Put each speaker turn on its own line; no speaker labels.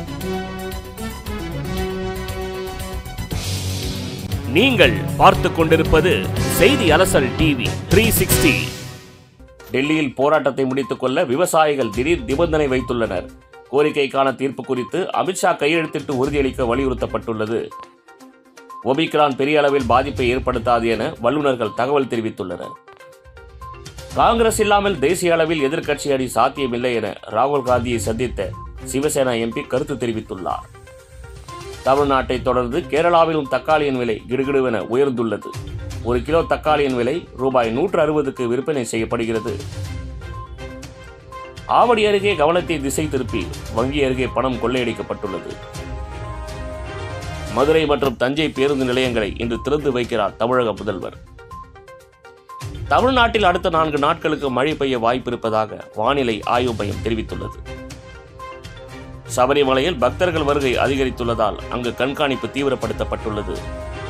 நீங்கள் பார்த்துக் கொண்டிருப்பது செய்தி அலசல் டிவி த்ரீ சிக்ஸ்டி டெல்லியில் போராட்டத்தை முடித்துக் கொள்ள விவசாயிகள் திடீர் நிபந்தனை வைத்துள்ளனர் கோரிக்கைக்கான தீர்ப்பு குறித்து அமித்ஷா கையெழுத்திட்டு உறுதியளிக்க வலியுறுத்தப்பட்டுள்ளது ஒமிக்ரான் பெரிய அளவில் பாதிப்பை ஏற்படுத்தாது என வல்லுநர்கள் தகவல் தெரிவித்துள்ளனர் காங்கிரஸ் இல்லாமல் தேசிய அளவில் எதிர்க்கட்சி அணி சாத்தியமில்லை என ராகுல் காந்தியை சந்தித்த சிவசேனா எம்பி கருத்து தெரிவித்துள்ளார் தமிழ்நாட்டை தொடர்ந்து கேரளாவிலும் தக்காளியின் விலை கிடுகிடுவென உயர்ந்துள்ளது ஒரு கிலோ தக்காளியின் விலை ரூபாய் நூற்று அறுபதுக்கு விற்பனை செய்யப்படுகிறது ஆவடி அருகே கவனத்தை திசை திருப்பி வங்கி அருகே பணம் கொள்ளையடிக்கப்பட்டுள்ளது மதுரை மற்றும் தஞ்சை பேருந்து நிலையங்களை இன்று திறந்து வைக்கிறார் தமிழக முதல்வர் தமிழ்நாட்டில் அடுத்த நான்கு நாட்களுக்கு மழை பெய்ய வாய்ப்பிருப்பதாக வானிலை ஆய்வு மையம் தெரிவித்துள்ளது சபரிமலையில் பக்தர்கள் வருகை அதிகரித்துள்ளதால் அங்கு கண்காணிப்பு தீவிரப்படுத்தப்பட்டுள்ளது